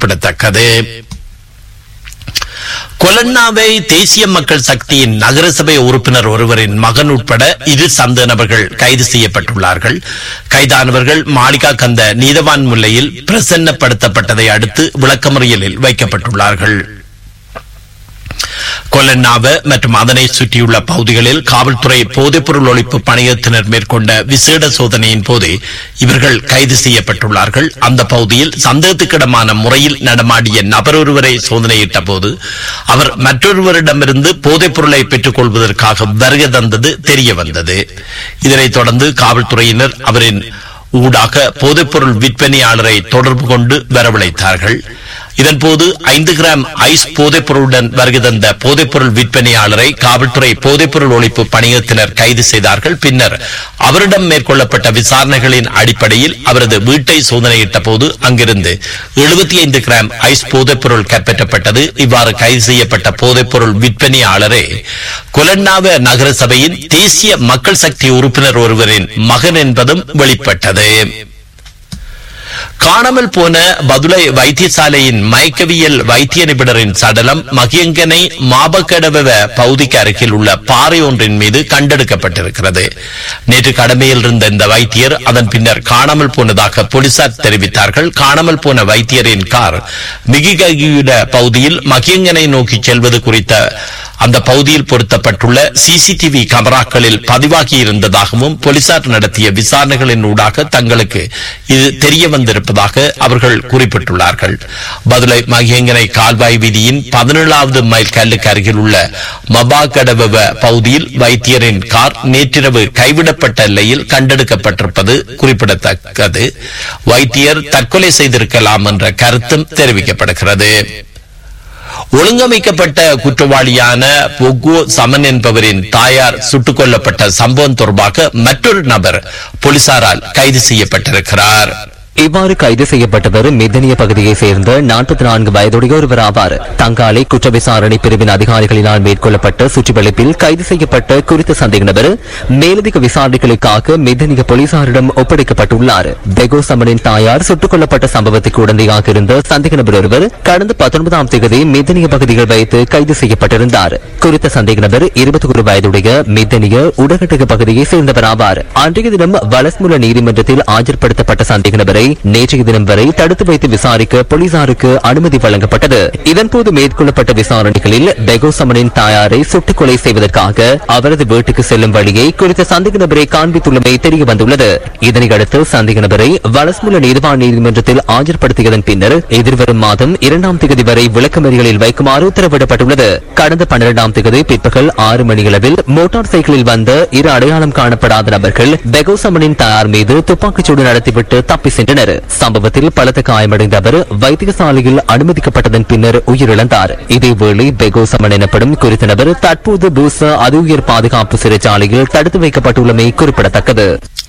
குறிப்பிடத்தக்கது கொலன்னாவை தேசிய மக்கள் சக்தியின் நகரசபை உறுப்பினர் ஒருவரின் மகன் உட்பட இரு சந்த நபர்கள் கைது செய்யப்பட்டுள்ளார்கள் கைதானவர்கள் மாளிகா கந்த நீதவான் முல்லையில் பிரசன்னப்படுத்தப்பட்டதை அடுத்து விளக்கமறியலில் வைக்கப்பட்டுள்ளார்கள் கொலன்னாவ மற்றும் அதனை சுற்றியுள்ள பகுதிகளில் காவல்துறை போதைப்பொருள் ஒழிப்பு பணியத்தினர் மேற்கொண்ட விசேட சோதனையின் போது இவர்கள் கைது செய்யப்பட்டுள்ளார்கள் அந்த பகுதியில் சந்தேகத்துக்கிடமான முறையில் நடமாடிய நபர் ஒருவரை சோதனையிட்ட போது அவர் மற்றொருவரிடமிருந்து போதைப் பொருளை பெற்றுக் கொள்வதற்காக வருகை தந்தது தெரிய வந்தது இதனைத் தொடர்ந்து காவல்துறையினர் அவரின் ஊடாக போதைப்பொருள் விற்பனையாளரை தொடர்பு கொண்டு வரவழைத்தார்கள் இதன்போது ஐந்து கிராம் ஐஸ் போதைப்பொருளுடன் வருகை தந்த போதைப்பொருள் விற்பனையாளரை காவல்துறை போதைப்பொருள் ஒழிப்பு பணியத்தினர் கைது செய்தார்கள் பின்னர் அவரிடம் மேற்கொள்ளப்பட்ட விசாரணைகளின் அடிப்படையில் அவரது வீட்டை சோதனையிட்ட போது அங்கிருந்து எழுபத்தி ஐந்து கிராம் ஐஸ் போதைப்பொருள் கைப்பற்றப்பட்டது இவ்வாறு கைது செய்யப்பட்ட போதைப்பொருள் விற்பனையாளரே கொலன்னாவ நகர சபையின் தேசிய மக்கள் சக்தி உறுப்பினர் ஒருவரின் மகன் என்பதும் வெளிப்பட்டது காணாமல் போன பதுளை வைத்தியசாலையின் மயக்கவியல் வைத்திய நிபுணரின் சடலம் மகியங்கனை மாபக்கடவ பகுதிக்கு அருகில் உள்ள பாறை ஒன்றின் மீது கண்டெடுக்கப்பட்டிருக்கிறது நேற்று கடமையில் இருந்த இந்த வைத்தியர் அதன் பின்னர் காணாமல் போனதாக போலீசார் தெரிவித்தார்கள் காணாமல் போன வைத்தியரின் கார் மிகிககியுட பகுதியில் மகியங்கனை நோக்கி செல்வது குறித்த அந்த பகுதியில் பொருத்தப்பட்டுள்ள சிசிடிவி கேமராக்களில் பதிவாகி இருந்ததாகவும் போலீசார் நடத்திய விசாரணைகளின் ஊடாக தங்களுக்கு இது தெரிய வந்திருப்பதாக அவர்கள் குறிப்பிட்டுள்ளார்கள் பதுளை மகியங்கனை கால்வாய் வீதியின் பதினேழாவது மைல் கல்லுக்கு அருகில் உள்ள மபாகடவ பகுதியில் வைத்தியரின் கார் நேற்றிரவு கைவிடப்பட்ட நிலையில் கண்டெடுக்கப்பட்டிருப்பது குறிப்பிடத்தக்கது வைத்தியர் தற்கொலை செய்திருக்கலாம் என்ற கருத்தும் தெரிவிக்கப்படுகிறது ஒழுங்கமைக்கப்பட்ட குற்றவாளியான பொகு சமன் என்பவரின் தாயார் சுட்டுக் கொல்லப்பட்ட சம்பவம் தொடர்பாக மற்றொரு நபர் போலீசாரால் கைது செய்யப்பட்டிருக்கிறார் இவ்வாறு கைது செய்யப்பட்டவர் மிதனிய பகுதியைச் சேர்ந்த நாற்பத்தி நான்கு வயதுடைய ஒருவர் ஆவார் தங்காலை குற்ற விசாரணை பிரிவின் அதிகாரிகளினால் மேற்கொள்ளப்பட்ட சுற்றிவளைப்பில் கைது செய்யப்பட்ட குறித்த சந்தேக நபர் மேலதிக விசாரணைகளுக்காக மிதனிய போலீசாரிடம் ஒப்படைக்கப்பட்டுள்ளார் பெகோ சமனின் தாயார் சுட்டுக் கொல்லப்பட்ட சம்பவத்துக்கு உடந்தையாக இருந்த சந்தேக நபர் ஒருவர் கடந்த பத்தொன்பதாம் தேதி மிதனிய பகுதியில் வைத்து கைது செய்யப்பட்டிருந்தார் குறித்த சந்தேக நபர் இருபத்தி ஒரு வயதுடைய மிதனிய உடகட்டக பகுதியைச் சேர்ந்தவர் ஆவார் அன்றைய தினம் வலஸ்முல நீதிமன்றத்தில் ஆஜர்படுத்தப்பட்ட சந்தேக நபரை நேற்றைய தினம் வரை தடுத்து வைத்து விசாரிக்க போலீசாருக்கு அனுமதி வழங்கப்பட்டது இதன்போது மேற்கொள்ளப்பட்ட விசாரணைகளில் பெகோசமனின் தாயாரை சுட்டுக் கொலை செய்வதற்காக அவரது வீட்டுக்கு செல்லும் வழியை குறித்த சந்தேக நபரை காண்பித்துள்ளமை தெரிய வந்துள்ளது இதனையடுத்து சந்தேக நபரை வலஸ்முல நீதிவான் நீதிமன்றத்தில் ஆஜர்படுத்தியதன் பின்னர் எதிர்வரும் மாதம் இரண்டாம் தேதி வரை விளக்கமறிகளில் வைக்குமாறு உத்தரவிடப்பட்டுள்ளது கடந்த பன்னிரண்டாம் தேதி பிற்பகல் ஆறு மணியளவில் மோட்டார் சைக்கிளில் வந்த இரு அடையாளம் காணப்படாத நபர்கள் பெகோசமனின் தாயார் மீது துப்பாக்கிச்சூடு நடத்திவிட்டு தப்பி சென்றனர் சம்பவத்தில் பலத்த காயமடைந்த அவர் வைத்தியசாலையில் அனுமதிக்கப்பட்டதன் பின்னர் உயிரிழந்தார் இதேவேளை பெகோசமன் எனப்படும் குறித்த நபர் தற்போது பூச அதி உயர் பாதுகாப்பு சிறைச்சாலையில் தடுத்து வைக்கப்பட்டுள்ளமை குறிப்பிடத்தக்கது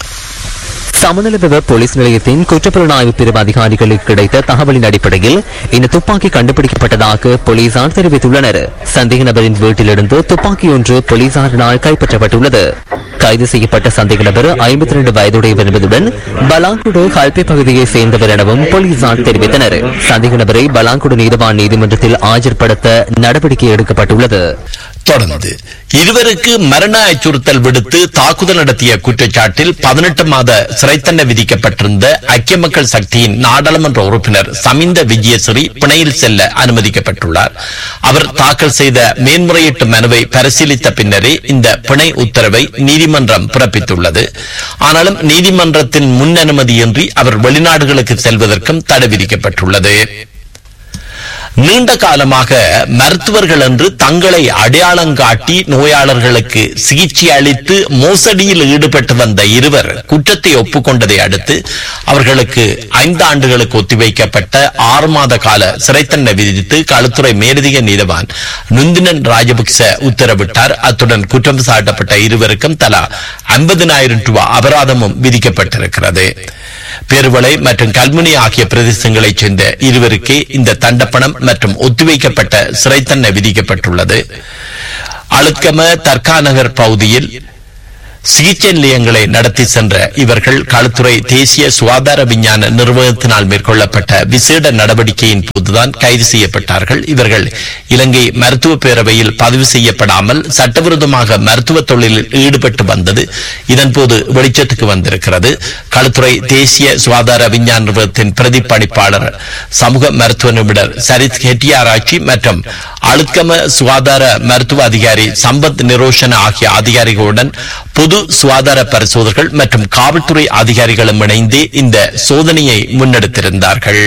சமநலவெவ போலீஸ் நிலையத்தின் குற்றப்புலனாய்வு பிரிவு அதிகாரிகளுக்கு கிடைத்த தகவலின் அடிப்படையில் இந்த துப்பாக்கி கண்டுபிடிக்கப்பட்டதாக போலீசார் தெரிவித்துள்ளனர் சந்தேக நபரின் வீட்டிலிருந்து துப்பாக்கி ஒன்று போலீசாரினால் கைப்பற்றப்பட்டுள்ளது கைது செய்யப்பட்ட சந்தேக நபர் ஐம்பத்தி ரெண்டு வயதுடையவர் என்பதுடன் பலாங்குடு ஹல்பே பகுதியைச் சேர்ந்தவர் எனவும் போலீசார் தெரிவித்தனர் சந்தேக நபரை பலாங்குடு நீதவான் நீதிமன்றத்தில் ஆஜர்படுத்த நடவடிக்கை எடுக்கப்பட்டுள்ளது தொடர்ந்து இருவருக்கு மரண அச்சுறுத்தல் விடுத்து தாக்குதல் நடத்திய குற்றச்சாட்டில் பதினெட்டு மாத சிறை தண்டனை விதிக்கப்பட்டிருந்த ஐக்கிய மக்கள் சக்தியின் நாடாளுமன்ற உறுப்பினர் சமிந்த விஜயசிறி பிணையில் செல்ல அனுமதிக்கப்பட்டுள்ளார் அவர் தாக்கல் செய்த மேன்முறையீட்டு மனுவை பரிசீலித்த பின்னரே இந்த பிணை உத்தரவை நீதிமன்றம் பிறப்பித்துள்ளது ஆனாலும் நீதிமன்றத்தின் முன் அனுமதியின்றி அவர் வெளிநாடுகளுக்கு செல்வதற்கும் தடை விதிக்கப்பட்டுள்ளது நீண்ட காலமாக மருத்துவர்கள் என்று தங்களை அடையாளம் காட்டி நோயாளர்களுக்கு சிகிச்சை அளித்து மோசடியில் ஈடுபட்டு வந்த இருவர் குற்றத்தை ஒப்புக்கொண்டதை அடுத்து அவர்களுக்கு ஐந்து ஆண்டுகளுக்கு ஒத்திவைக்கப்பட்ட ஆறு மாத கால சிறை தண்டனை விதித்து களுத்துறை மேலதிக நீதவான் நுந்தினன் ராஜபக்ச உத்தரவிட்டார் அத்துடன் குற்றம் சாட்டப்பட்ட இருவருக்கும் தலா ஐம்பதினாயிரம் ரூபாய் அபராதமும் விதிக்கப்பட்டிருக்கிறது பேருவளை மற்றும் கல்முனை ஆகிய பிரதேசங்களைச் சேர்ந்த இருவருக்கே இந்த தண்டப்பணம் மற்றும் ஒத்திவைக்கப்பட்ட சிறை தண்டனை விதிக்கப்பட்டுள்ளது அழுத்கம தர்காநகர் பகுதியில் சிகிச்சை நிலையங்களை நடத்தி சென்ற இவர்கள் களுத்துறை தேசிய சுகாதார விஞ்ஞான நிறுவனத்தினால் மேற்கொள்ளப்பட்ட விசேட நடவடிக்கையின் போதுதான் கைது செய்யப்பட்டார்கள் இவர்கள் இலங்கை மருத்துவ பேரவையில் பதிவு செய்யப்படாமல் சட்டவிரோதமாக மருத்துவ தொழிலில் ஈடுபட்டு வந்தது இதன்போது வெளிச்சத்துக்கு வந்திருக்கிறது களுத்துறை தேசிய சுகாதார விஞ்ஞான நிறுவனத்தின் பிரதிப்பணிப்பாளர் சமூக மருத்துவ நிபுணர் சரித் ஹெட்டியாராய்ச்சி மற்றும் அழுத்கம சுகாதார மருத்துவ அதிகாரி சம்பத் நிரோஷன ஆகிய அதிகாரிகளுடன் பொது சுகாதார பரிசோதகர்கள் மற்றும் காவல்துறை அதிகாரிகளும் இணைந்து இந்த சோதனையை முன்னெடுத்திருந்தார்கள்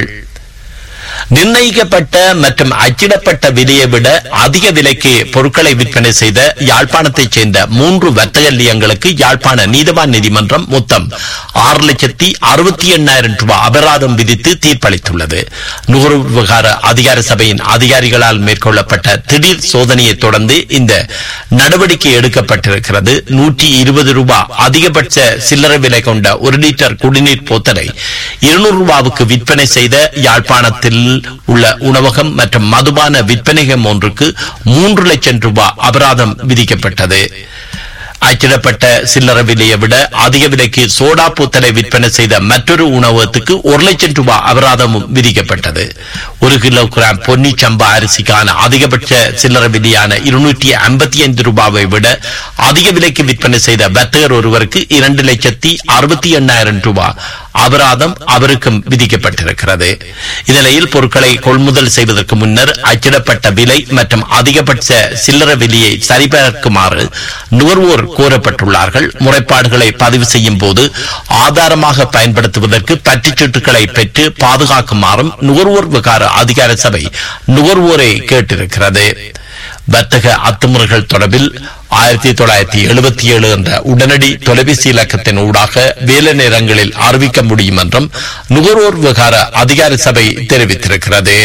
நிர்ணயிக்கப்பட்ட மற்றும் அச்சிடப்பட்ட விலையை விட அதிக விலைக்கு பொருட்களை விற்பனை செய்த யாழ்ப்பாணத்தைச் சேர்ந்த மூன்று வர்த்தக நிலையங்களுக்கு யாழ்ப்பாண நீதவான் நீதிமன்றம் மொத்தம் ஆறு லட்சத்தி அறுபத்தி எண்ணாயிரம் ரூபாய் அபராதம் விதித்து தீர்ப்பளித்துள்ளது நுகர்வோர் விவகார அதிகார சபையின் அதிகாரிகளால் மேற்கொள்ளப்பட்ட திடீர் சோதனையை தொடர்ந்து இந்த நடவடிக்கை எடுக்கப்பட்டிருக்கிறது நூற்றி இருபது ரூபாய் அதிகபட்ச சில்லறை விலை கொண்ட ஒரு லிட்டர் குடிநீர் போத்தலை இருநூறு ரூபாவுக்கு விற்பனை செய்த யாழ்ப்பாணத்தில் உள்ள உணவகம் மற்றும் மதுபான விற்பனைகம் ஒன்றுக்கு மூன்று லட்சம் ரூபாய் அபராதம் விதிக்கப்பட்டது அச்சிடப்பட்ட சில்லறை விலையை விட அதிக விலைக்கு சோடா பூத்தலை விற்பனை செய்த மற்றொரு உணவகத்துக்கு ஒரு லட்சம் ரூபாய் அபராதமும் விதிக்கப்பட்டது ஒரு கிலோகிராம் பொன்னி சம்பா அரிசிக்கான அதிகபட்ச சில்லறை விலையான இருநூற்றி ஐம்பத்தி ஐந்து ரூபாவை விட அதிக விலைக்கு விற்பனை செய்த வர்த்தகர் ஒருவருக்கு இரண்டு லட்சத்தி அறுபத்தி எண்ணாயிரம் ரூபாய் அபராதம் அவருக்கும் விதிக்கப்பட்டிருக்கிறது இந்நிலையில் பொருட்களை கொள்முதல் செய்வதற்கு முன்னர் அச்சிடப்பட்ட விலை மற்றும் அதிகபட்ச சில்லறை விலையை சரிபார்க்குமாறு நுகர்வோர் கோரப்பட்டுள்ளார்கள் முறைப்பாடுகளை பதிவு செய்யும் போது ஆதாரமாக பயன்படுத்துவதற்கு பற்றுச்சீட்டுகளை பெற்று பாதுகாக்குமாறும் நுகர்வோர் விகார அதிகார சபை நுகர்வோரை கேட்டிருக்கிறது வர்த்தக அத்துமுறைகள் தொடர்பில் ஆயிரத்தி தொள்ளாயிரத்தி எழுபத்தி ஏழு என்ற உடனடி தொலைபேசி இலக்கத்தின் ஊடாக வேலை நேரங்களில் அறிவிக்க முடியும் என்றும் நுகர்வோர் விவகார அதிகார சபை தெரிவித்திருக்கிறது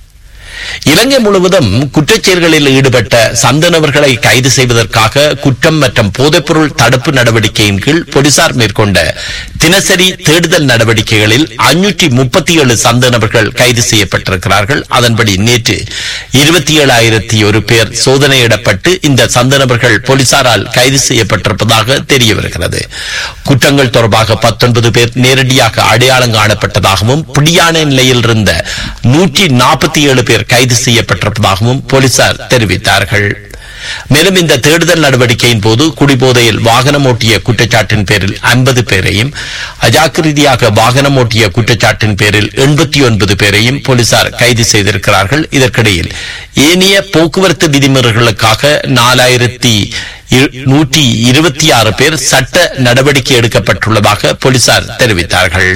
இலங்கை முழுவதும் குற்றச்செயல்களில் ஈடுபட்ட சந்தனவர்களை கைது செய்வதற்காக குற்றம் மற்றும் போதைப்பொருள் தடுப்பு நடவடிக்கையின் கீழ் போலீசார் மேற்கொண்ட தினசரி தேடுதல் நடவடிக்கைகளில் அஞ்சூற்றி முப்பத்தி ஏழு சந்தனவர்கள் கைது செய்யப்பட்டிருக்கிறார்கள் அதன்படி நேற்று இருபத்தி ஏழாயிரத்தி ஒரு பேர் சோதனையிடப்பட்டு இந்த சந்தனவர்கள் போலீசாரால் கைது செய்யப்பட்டிருப்பதாக தெரிய வருகிறது குற்றங்கள் தொடர்பாக பத்தொன்பது பேர் நேரடியாக அடையாளம் காணப்பட்டதாகவும் பிடியான நிலையில் இருந்த நூற்றி நாற்பத்தி ஏழு பேர் கைது செய்யப்பட்டிருப்பதாகவும் போலீசார் தெரிவித்தார்கள் மேலும் இந்த தேடுதல் நடவடிக்கையின் போது குடிபோதையில் வாகனம் ஓட்டிய குற்றச்சாட்டின் பேரில் ஐம்பது பேரையும் அஜாக்கிரதையாக வாகனம் ஓட்டிய குற்றச்சாட்டின் பேரில் எண்பத்தி ஒன்பது பேரையும் போலீசார் கைது செய்திருக்கிறார்கள் இதற்கிடையில் ஏனைய போக்குவரத்து விதிமுறைகளுக்காக நாலாயிரத்தி நூற்றி இருபத்தி ஆறு பேர் சட்ட நடவடிக்கை எடுக்கப்பட்டுள்ளதாக போலீசார் தெரிவித்தார்கள்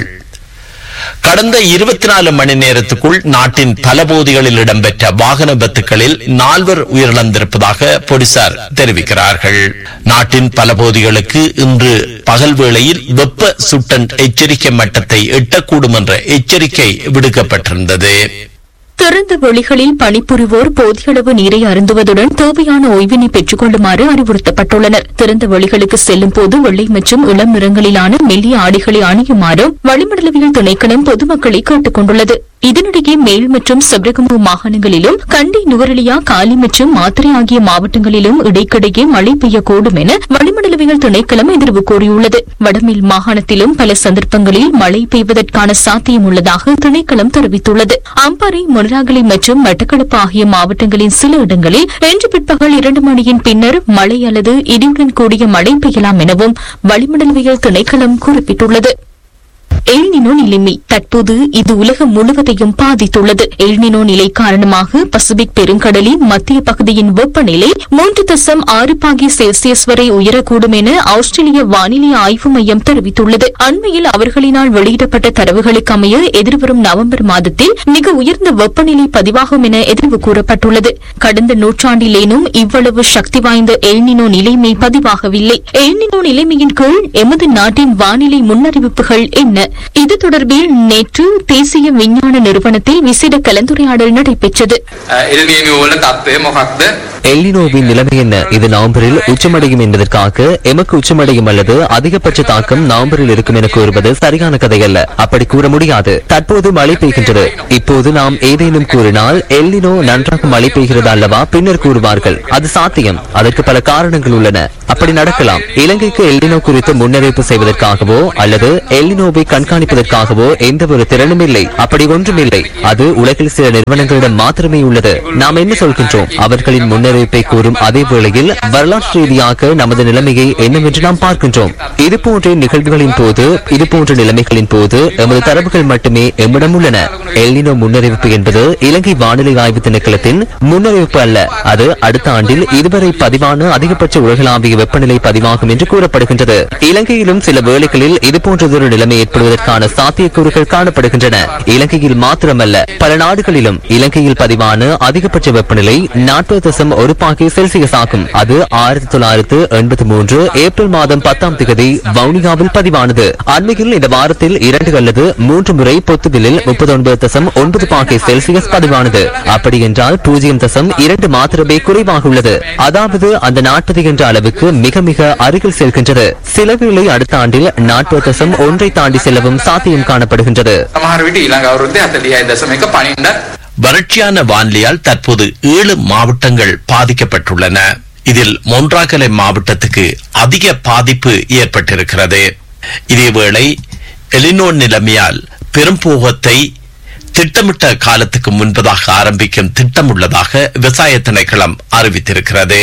கடந்த இருபத்தி நாலு மணி நேரத்துக்குள் நாட்டின் பல பகுதிகளில் இடம்பெற்ற வாகன விபத்துகளில் நால்வர் உயிரிழந்திருப்பதாக போலீசார் தெரிவிக்கிறார்கள் நாட்டின் பல பகுதிகளுக்கு இன்று பகல் வேளையில் வெப்ப சுட்டன் எச்சரிக்கை மட்டத்தை எட்டக்கூடும் என்ற எச்சரிக்கை விடுக்கப்பட்டிருந்தது திறந்த வெளிகளில் பணிபுரிவோர் போதிய அளவு நீரை அருந்துவதுடன் தேவையான ஓய்வினை பெற்றுக் கொள்ளுமாறு அறிவுறுத்தப்பட்டுள்ளனர் திறந்த வெளிகளுக்கு செல்லும் போது வெள்ளை மற்றும் இளம் நிறங்களிலான மெல்லிய ஆடைகளை அணியுமாறும் வளிமண்டலவியல் திணைக்களம் பொதுமக்களை கேட்டுக் கொண்டுள்ளது இதனிடையே மேல் மற்றும் செப்ரகமு மாகாணங்களிலும் கண்டி நுவரெலியா காலி மற்றும் மாத்திரை ஆகிய மாவட்டங்களிலும் இடைக்கிடையே மழை பெய்யக்கூடும் என வளிமண்டலவியல் திணைக்களம் எதிர்வு கூறியுள்ளது வடமேல் மாகாணத்திலும் பல சந்தர்ப்பங்களில் மழை பெய்வதற்கான சாத்தியம் உள்ளதாக திணைக்களம் தெரிவித்துள்ளது அம்பாறை மொனராகலை மற்றும் மட்டக்களப்பு ஆகிய மாவட்டங்களின் சில இடங்களில் இன்று பிற்பகல் இரண்டு மணியின் பின்னர் மழை அல்லது இடியுடன் கூடிய மழை பெய்யலாம் எனவும் வளிமண்டலவியல் திணைக்களம் குறிப்பிட்டுள்ளது எல்னினோ நிலைமை தற்போது இது உலகம் முழுவதையும் பாதித்துள்ளது எல்னினோ நிலை காரணமாக பசிபிக் பெருங்கடலின் மத்திய பகுதியின் வெப்பநிலை மூன்று தசம் ஆறு பாகி செல்சியஸ் வரை உயரக்கூடும் என ஆஸ்திரேலிய வானிலை ஆய்வு மையம் தெரிவித்துள்ளது அண்மையில் அவர்களினால் வெளியிடப்பட்ட தரவுகளுக்கு அமைய எதிர்வரும் நவம்பர் மாதத்தில் மிக உயர்ந்த வெப்பநிலை பதிவாகும் என எதிர்வு கூறப்பட்டுள்ளது கடந்த நூற்றாண்டிலேனும் இவ்வளவு சக்தி வாய்ந்த எல்னினோ நிலைமை பதிவாகவில்லை எல்னினோ நிலைமையின் கீழ் எமது நாட்டின் வானிலை முன்னறிவிப்புகள் என்ன இது தொடர்பில் நேற்று தேசிய விஞ்ஞான நிறுவனத்தில் விசேட கலந்துரையாடல் நடைபெற்றது එල්නීම වල තත්ත්වය මොකක්ද எல்லினோவின் நிலைமை என்ன இது நவம்பரில் உச்சமடையும் என்பதற்காக எமக்கு உச்சமடையும் அல்லது அதிகபட்ச தாக்கம் நவம்பரில் இருக்கும் என கூறுவது சரியான கதையல்ல அப்படி கூற முடியாது தற்போது மழை பெய்கின்றது இப்போது நாம் ஏதேனும் கூறினால் எல்லினோ நன்றாக மழை பெய்கிறது அல்லவா பின்னர் கூறுவார்கள் அது சாத்தியம் அதற்கு பல காரணங்கள் உள்ளன அப்படி நடக்கலாம் இலங்கைக்கு எல்லினோ குறித்து முன்னறிவிப்பு செய்வதற்காகவோ அல்லது எல்லினோவை கண்காணிப்பதற்காகவோ எந்த ஒரு திறனும் இல்லை அப்படி ஒன்றுமில்லை அது உலகில் சில நிறுவனங்களிடம் மாத்திரமே உள்ளது நாம் என்ன சொல்கின்றோம் அவர்களின் முன்னறிவிப்பை கூறும் அதே வேளையில் வரலாற்று ரீதியாக நமது நிலைமையை என்னவென்று நாம் பார்க்கின்றோம் இது போன்ற நிகழ்வுகளின் போது இது போன்ற நிலைமைகளின் போது எமது தரவுகள் மட்டுமே எம்மிடம் உள்ளன எல்லினோ முன்னறிவிப்பு என்பது இலங்கை வானிலை ஆய்வு திணைக்களத்தின் முன்னறிவிப்பு அல்ல அது அடுத்த ஆண்டில் இதுவரை பதிவான அதிகபட்ச உலகளாவிய வெப்பநிலை பதிவாகும் என்று கூறப்படுகின்றது இலங்கையிலும் சில வேளைகளில் இதுபோன்றதொரு நிலைமை ஏற்படுவதற்கான சாத்தியக்கூறுகள் காணப்படுகின்றன இலங்கையில் மாத்திரமல்ல பல நாடுகளிலும் இலங்கையில் பதிவான அதிகபட்ச வெப்பநிலை நாற்பது தசம் ஒரு பாகை செல்சியஸ் ஆகும் அது ஆயிரத்தி தொள்ளாயிரத்து எண்பத்தி மூன்று ஏப்ரல் மாதம் பத்தாம் தேதி வவுனியாவில் பதிவானது அண்மையில் இந்த வாரத்தில் இரண்டு அல்லது மூன்று முறை பொத்துவிலில் முப்பத்தி ஒன்பது தசம் ஒன்பது பாகை செல்சியஸ் பதிவானது அப்படி என்றால் பூஜ்ஜியம் தசம் இரண்டு மாத்திரமே குறைவாக உள்ளது அதாவது அந்த நாற்பது என்ற அளவுக்கு மிக மிக அருகில் செல்கின்றது சில வேளை அடுத்த ஆண்டில் நாற்பது தசம் ஒன்றை தாண்டி செல்லவும் சாத்தியம் காணப்படுகின்றது සමහර විට ඊළඟ අවුරුද්දේ 40යි දශමික පනින්ඩ வறட்சியான வானிலையால் தற்போது ஏழு மாவட்டங்கள் பாதிக்கப்பட்டுள்ளன இதில் மொன்றாகலை மாவட்டத்துக்கு அதிக பாதிப்பு ஏற்பட்டிருக்கிறது இதேவேளை எலினோ நிலைமையால் பெரும்போகத்தை திட்டமிட்ட காலத்துக்கு முன்பதாக ஆரம்பிக்கும் திட்டம் உள்ளதாக விவசாய திணைக்களம் அறிவித்திருக்கிறது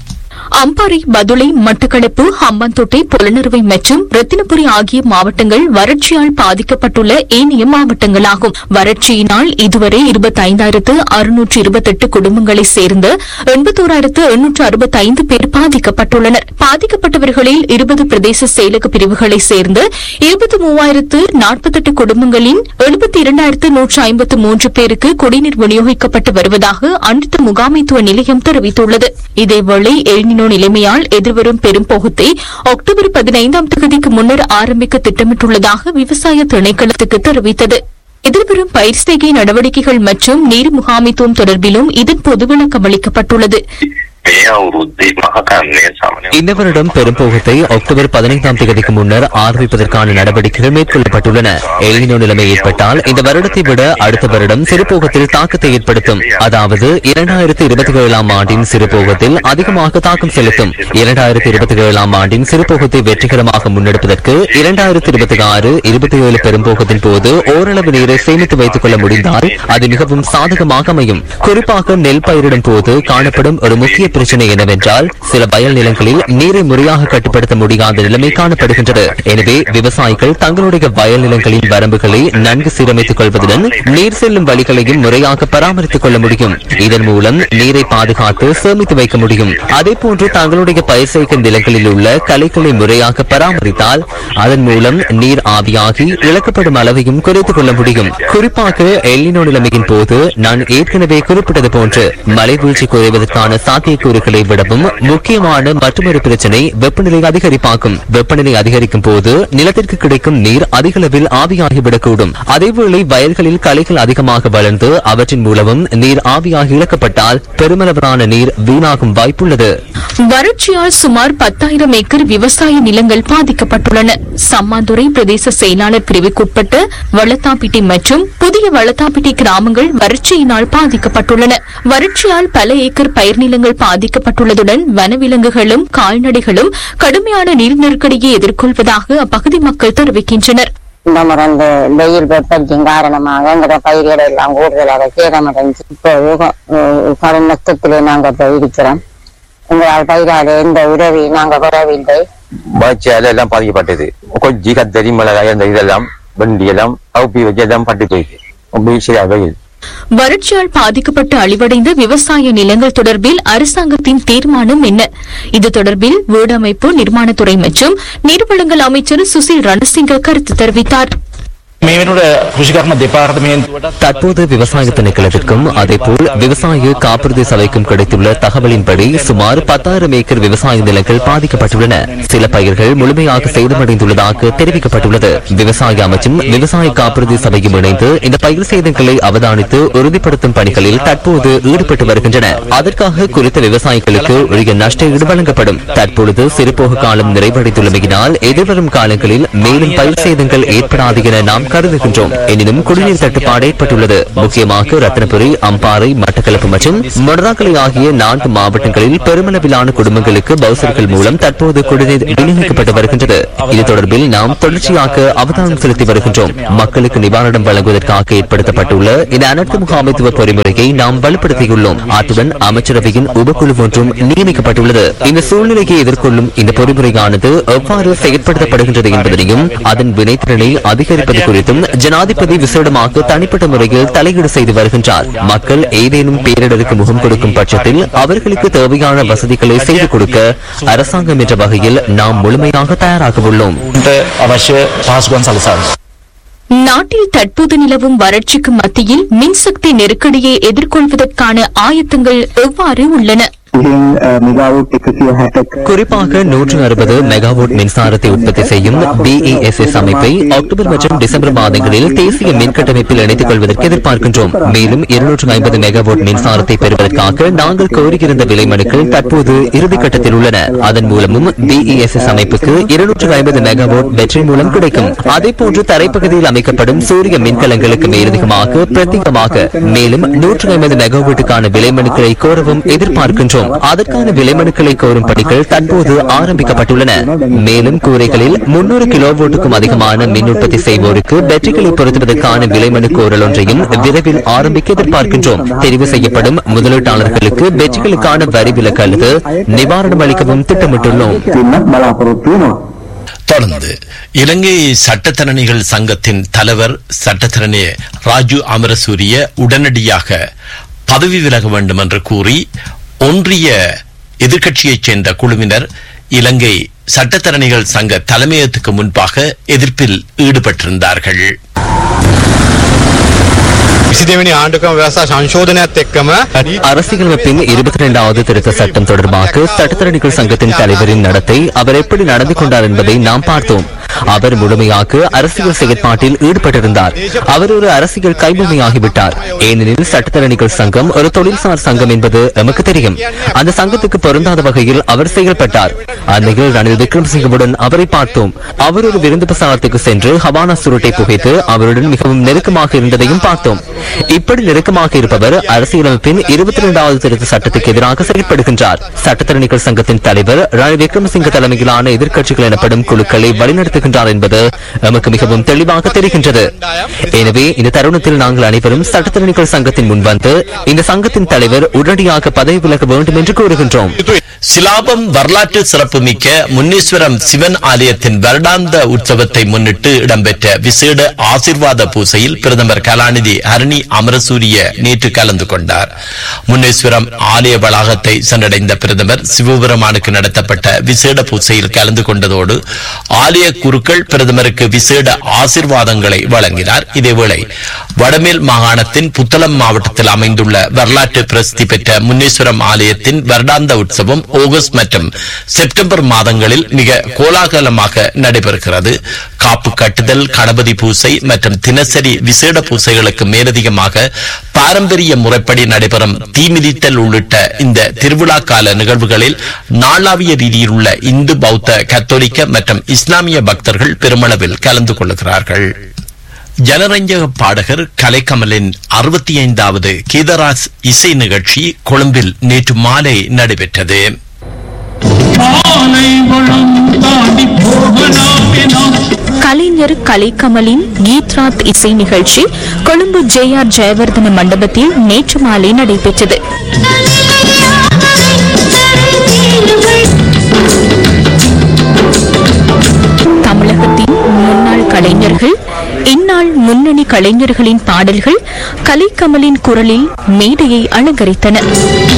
அம்பாறை பதுளை மட்டக்களப்பு ஹம்பாந்தோட்டை புலனறுவை மற்றும் ரத்தினபுரி ஆகிய மாவட்டங்கள் வறட்சியால் பாதிக்கப்பட்டுள்ள ஏனைய மாவட்டங்களாகும் வறட்சியினால் இதுவரை இருபத்தைந்தாயிரத்து அறுநூற்று இருபத்தெட்டு குடும்பங்களைச் சேர்ந்த எண்பத்தோராயிரத்து எண்ணூற்று அறுபத்தைந்து பேர் பாதிக்கப்பட்டுள்ளனர் பாதிக்கப்பட்டவர்களில் இருபது பிரதேச செயலக பிரிவுகளைச் சேர்ந்த இருபத்தி மூவாயிரத்து நாற்பத்தெட்டு குடும்பங்களின் எழுபத்தி இரண்டாயிரத்து நூற்று ஐம்பத்து மூன்று பேருக்கு குடிநீர் விநியோகிக்கப்பட்டு வருவதாக அனைத்து முகாமைத்துவ நிலையம் தெரிவித்துள்ளது இதேவேளை எல்னினோ நிலைமையால் எதிர்வரும் பெரும்போகத்தை அக்டோபர் பதினைந்தாம் தேதிக்கு முன்னர் ஆரம்பிக்க திட்டமிட்டுள்ளதாக விவசாய திணைக்களத்துக்கு தெரிவித்தது எதிர்வரும் பயிர் செய்கை நடவடிக்கைகள் மற்றும் நீர் முகாமைத்துவம் தொடர்பிலும் இதன்போது விளக்கம் அளிக்கப்பட்டுள்ளது මේ අවුරුද්දේ මහකන්නේ සාමාන්‍ය இந்த வருடம் பெரும்போகத்தை அக்டோபர் பதினைந்தாம் தேதிக்கு முன்னர் ஆரம்பிப்பதற்கான நடவடிக்கைகள் மேற்கொள்ளப்பட்டுள்ளன எல்னினோ நிலைமை ஏற்பட்டால் இந்த வருடத்தை விட அடுத்த வருடம் சிறுபோகத்தில் தாக்கத்தை ஏற்படுத்தும் அதாவது இரண்டாயிரத்தி இருபத்தி ஏழாம் ஆண்டின் சிறுபோகத்தில் அதிகமாக தாக்கம் செலுத்தும் இரண்டாயிரத்தி இருபத்தி ஏழாம் ஆண்டின் சிறுபோகத்தை வெற்றிகரமாக முன்னெடுப்பதற்கு இரண்டாயிரத்தி இருபத்தி ஆறு இருபத்தி ஏழு பெரும்போகத்தின் போது ஓரளவு நீரை சேமித்து வைத்துக் கொள்ள முடிந்தால் அது மிகவும் சாதகமாக அமையும் குறிப்பாக நெல் பயிரிடும் போது காணப்படும் ஒரு முக்கிய பிரச்சனை என்னவென்றால் சில வயல் நிலங்களில் நீரை முறையாக கட்டுப்படுத்த முடியாத நிலைமை காணப்படுகின்றது எனவே விவசாயிகள் தங்களுடைய வயல் நிலங்களின் வரம்புகளை நன்கு சீரமைத்துக் கொள்வதுடன் நீர் செல்லும் வழிகளையும் முறையாக பராமரித்துக் கொள்ள முடியும் இதன் மூலம் நீரை பாதுகாத்து சேமித்து வைக்க முடியும் அதே போன்று தங்களுடைய பயிர் செய்கும் நிலங்களில் உள்ள களைகளை முறையாக பராமரித்தால் அதன் மூலம் நீர் ஆவியாகி இழக்கப்படும் அளவையும் குறைத்துக் கொள்ள முடியும் குறிப்பாக எல்லினோ நிலைமையின் போது நான் ஏற்கனவே குறிப்பிட்டது போன்று மழை வீழ்ச்சி குறைவதற்கான சாத்தியக்கூறுகளை விடவும் முக்கியமான மற்றொரு பிரச்சனை வெப்பநிலை அதிகரிப்பாகும் வெப்பநிலை அதிகரிக்கும் போது நிலத்திற்கு கிடைக்கும் நீர் அதிக அளவில் ஆவியாகிவிடக்கூடும் அதேவேளை வயல்களில் களைகள் அதிகமாக வளர்ந்து அவற்றின் மூலமும் நீர் ஆவியாகி இழக்கப்பட்டால் பெருமளவிலான நீர் வீணாகும் வாய்ப்புள்ளது வறட்சியால் சுமார் பத்தாயிரம் ஏக்கர் விவசாய நிலங்கள் பாதிக்கப்பட்டுள்ளன சம்மாந்துறை பிரதேச செயலாளர் பிரிவுக்குட்பட்ட வளத்தாப்பிட்டி மற்றும் புதிய வளத்தாப்பிட்டி கிராமங்கள் வறட்சியினால் பாதிக்கப்பட்டுள்ளன வறட்சியால் பல ஏக்கர் பயிர் நிலங்கள் பாதிக்கப்பட்டுள்ளதுடன் வனவிலங்குகளும் கால்நடைகளும் கடுமையான நீர் நெருக்கடியை எதிர்கொள்வதாக அப்பகுதி மக்கள் தெரிவிக்கின்றனர் இந்த முறை இந்த வெயில் வெப்பத்தின் காரணமாக எங்களோட பயிர்கள் எல்லாம் கூடுதலாக சேதமடைஞ்சு இப்போ கடும் நஷ்டத்திலே நாங்க இப்போ இருக்கிறோம் எங்களால் பயிரால எந்த உதவி நாங்க பெறவில்லை வறட்சியால எல்லாம் பாதிக்கப்பட்டது கொஜ்ஜி கத்தரி மிளகாய் அந்த இதெல்லாம் வண்டி எல்லாம் அவுப்பி வச்சு எல்லாம் பட்டு போயிடுது ரொம்ப ஈஸியாக வெயில் வறட்சியால் பாதிக்கப்பட்டு அழிவடைந்த விவசாய நிலங்கள் தொடர்பில் அரசாங்கத்தின் தீர்மானம் என்ன இது தொடர்பில் வீடமைப்பு நிர்மாணத்துறை மற்றும் நீர்வளங்கள் அமைச்சர் சுசில் ரணசிங்க கருத்து தெரிவித்தார் මේ වෙනුට කෘෂිකර්ම දෙපාර්තමේන්තුවට தற்போது விவசாய திணைக்களத்திற்கும் அதேபோல் விவசாய காப்புறுதி சபைக்கும் கிடைத்துள்ள தகவலின்படி சுமார் பத்தாயிரம் ஏக்கர் விவசாய நிலங்கள் பாதிக்கப்பட்டுள்ளன சில பயிர்கள் முழுமையாக சேதமடைந்துள்ளதாக தெரிவிக்கப்பட்டுள்ளது விவசாய அமைச்சும் விவசாய காப்புறுதி சபையும் இணைந்து இந்த பயிர் சேதங்களை அவதானித்து உறுதிப்படுத்தும் பணிகளில் தற்போது ஈடுபட்டு வருகின்றன அதற்காக குறித்த விவசாயிகளுக்கு உரிய நஷ்ட ஈடு வழங்கப்படும் தற்பொழுது சிறுபோக காலம் நிறைவடைந்துள்ளமையினால் எதிர்வரும் காலங்களில் மேலும் பயிர் சேதங்கள் ஏற்படாது என நாம் கருதுகின்றோம் எனினும் குடிநீர் தட்டுப்பாடு ஏற்பட்டுள்ளது முக்கியமாக ரத்னபுரி அம்பாறை மட்டக்களப்பு மற்றும் மொடராக்கலை ஆகிய நான்கு மாவட்டங்களில் பெருமளவிலான குடும்பங்களுக்கு பவுசர்கள் மூலம் தற்போது குடிநீர் விநியோகிக்கப்பட்டு வருகின்றது இது தொடர்பில் நாம் தொடர்ச்சியாக அவதானம் செலுத்தி வருகின்றோம் மக்களுக்கு நிவாரணம் வழங்குவதற்காக ஏற்படுத்தப்பட்டுள்ள இந்த அனைத்து முகாமைத்துவ பொறிமுறையை நாம் வலுப்படுத்தியுள்ளோம் அத்துடன் அமைச்சரவையின் உபக்குழு ஒன்றும் நியமிக்கப்பட்டுள்ளது இந்த சூழ்நிலையை எதிர்கொள்ளும் இந்த பொறிமுறையானது எவ்வாறு செயற்படுத்தப்படுகின்றது என்பதனையும் அதன் வினைத்திறனை அதிகரிப்பது குறித்தும் ஜனாதிபதி விசேடமாக தனிப்பட்ட முறையில் தலையீடு செய்து வருகின்றார் மக்கள் ஏதேனும் பேரிடருக்கு முகம் கொடுக்கும் பட்சத்தில் அவர்களுக்கு தேவையான வசதிகளை செய்து கொடுக்க அரசாங்கம் என்ற வகையில் நாம் முழுமையாக தயாராக உள்ளோம் අවශ්‍ය පහසුකම් සලසන්න. நாட்டில் தற்போது நிலவும் வறட்சிக்கு மத்தியில் மின்சக்தி நெருக்கடியை எதிர்கொள்வதற்கான ஆயத்தங்கள் எவ்வாறு உள்ளன குறிப்பாக நூற்று அறுபது மெகாவாட் மின்சாரத்தை உற்பத்தி செய்யும் பிஇஎஸ்எஸ் அமைப்பை அக்டோபர் மற்றும் டிசம்பர் மாதங்களில் தேசிய மின் கட்டமைப்பில் இணைத்துக் கொள்வதற்கு எதிர்பார்க்கின்றோம் மேலும் இருநூற்று ஐம்பது மெகாவாட் மின்சாரத்தை பெறுவதற்காக நாங்கள் கோரியிருந்த விலை மனுக்கள் தற்போது இறுதிக்கட்டத்தில் உள்ளன அதன் மூலமும் பிஇஎஸ்எஸ் அமைப்புக்கு இருநூற்று ஐம்பது மெகாவாட் பேட்டரி மூலம் கிடைக்கும் அதேபோன்று தரைப்பகுதியில் அமைக்கப்படும் சூரிய மின்கலங்களுக்கு மேலதிகமாக பிரத்யேகமாக மேலும் நூற்று ஐம்பது மெகாவாட்டுக்கான விலை மனுக்களை கோரவும் எதிர்பார்க்கின்றோம் அதற்கான விலை மனுக்களை கோரும் பணிகள் தற்போது ஆரம்பிக்கப்பட்டுள்ளன மேலும் கூரைகளில் முன்னூறு கிலோவோட்டுக்கும் அதிகமான மின் உற்பத்தி செய்வோருக்கு பேட்டரிகளை பொருத்துவதற்கான விலை மனு கோரல் ஒன்றையும் விரைவில் ஆரம்பிக்க எதிர்பார்க்கின்றோம் தெரிவு செய்யப்படும் முதலீட்டாளர்களுக்கு பேட்டரிகளுக்கான வரி விலக்கு அல்லது நிவாரணம் அளிக்கவும் திட்டமிட்டுள்ளோம் தொடர்ந்து இலங்கை சட்டத்தரணிகள் சங்கத்தின் தலைவர் சட்டத்தரணி ராஜு அமரசூரிய உடனடியாக பதவி விலக வேண்டும் என்று கூறி ஒன்றிய எதிர்க்கட்சியைச் சேர்ந்த குழுவினர் இலங்கை சட்டத்தரணிகள் சங்க தலைமையகத்துக்கு முன்பாக எதிர்ப்பில் ஈடுபட்டிருந்தார்கள் විසිදෙවැනි ආණ්ඩුකම ව්‍යවස්ථා සංශෝධනයත් එක්කම அரசியலமைப்பின் இருபத்தி இரண்டாவது திருத்த சட்டம் தொடர்பாக சட்டத்தரணிகள் சங்கத்தின் தலைவரின் நடத்தை அவர் எப்படி நடந்து கொண்டார் என்பதை நாம் பார்த்தோம் அவர் முழுமையாக அரசியல் செயற்பாட்டில் ஈடுபட்டிருந்தார் அவர் ஒரு அரசியல் கைபொம்மையாகிவிட்டார் ஏனெனில் சட்டத்தரணிகள் சங்கம் ஒரு தொழில்சார் சங்கம் என்பது நமக்கு தெரியும் அந்த சங்கத்துக்கு பொருந்தாத வகையில் அவர் செயல்பட்டார் அந்நிகழ் ரணில் விக்ரமசிங்கவுடன் அவரை பார்த்தோம் அவர் ஒரு விருந்து பிரசாரத்துக்கு சென்று ஹவானா சுருட்டை புகைத்து அவருடன் மிகவும் நெருக்கமாக இருந்ததையும் பார்த்தோம் இப்படி நெருக்கமாக இருப்பவர் அரசியலமைப்பின் இருபத்தி இரண்டாவது திருத்த சட்டத்துக்கு எதிராக செயல்படுகின்றார் சட்டத்தரணிகள் சங்கத்தின் தலைவர் ரணில் விக்ரமசிங்க தலைமையிலான எதிர்க்கட்சிகள் எனப்படும் குழுக்களை வழிநடத்துகின்றார் என்பது நமக்கு மிகவும் தெளிவாக தெரிகின்றது எனவே இந்த தருணத்தில் நாங்கள் அனைவரும் சட்டத்தரணிகள் சங்கத்தின் முன்வந்து இந்த சங்கத்தின் தலைவர் உடனடியாக பதவி விலக வேண்டும் என்று கூறுகின்றோம் சிலாபம் வரலாற்று சிறப்புமிக்க முன்னீஸ்வரம் சிவன் ஆலயத்தின் வருடாந்த உற்சவத்தை முன்னிட்டு இடம்பெற்ற விசேட ஆசிர்வாத பூசையில் பிரதமர் கலாநிதி ஹரணி அமரசூரிய நேற்று கலந்து கொண்டார் முன்னேஸ்வரம் ஆலய வளாகத்தை சென்றடைந்த பிரதமர் சிவபெருமானுக்கு நடத்தப்பட்ட விசேட பூசையில் கலந்து கொண்டதோடு ஆலய குருக்கள் பிரதமருக்கு விசேட ஆசிர்வாதங்களை வழங்கினார் இதேவேளை வடமேல் மாகாணத்தின் புத்தளம் மாவட்டத்தில் அமைந்துள்ள வரலாற்று பிரசித்தி பெற்ற முன்னேஸ்வரம் ஆலயத்தின் வருடாந்த உற்சவம் ஆகஸ்ட் மற்றும் செப்டம்பர் மாதங்களில் மிக கோலாகலமாக நடைபெறுகிறது காப்பு கட்டுதல் கணபதி பூசை மற்றும் தினசரி விசேட பூசைகளுக்கு மேலதிகமாக பாரம்பரிய முறைப்படி நடைபெறும் தீமிதித்தல் உள்ளிட்ட இந்த திருவிழா கால நிகழ்வுகளில் நாளாவிய ரீதியில் உள்ள இந்து பௌத்த கத்தோலிக்க மற்றும் இஸ்லாமிய பக்தர்கள் பெருமளவில் கலந்து கொள்கிறார்கள் ஜனரஞ்சக பாடகர் கலைக்கமலின் அறுபத்தி ஐந்தாவது கீதராஸ் இசை நிகழ்ச்சி கொழும்பில் நேற்று மாலை நடைபெற்றது கலைஞர் கலைக்கமலின் கீத்ராத் இசை நிகழ்ச்சி கொழும்பு ஜே ஆர் ஜெயவர்தன மண்டபத்தில் நேற்று மாலை நடைபெற்றது தமிழகத்தின் முன்னாள் கலைஞர்கள் இந்நாள் முன்னணி கலைஞர்களின் பாடல்கள் கலைக்கமலின் குரலில் மேடையை அலங்கரித்தன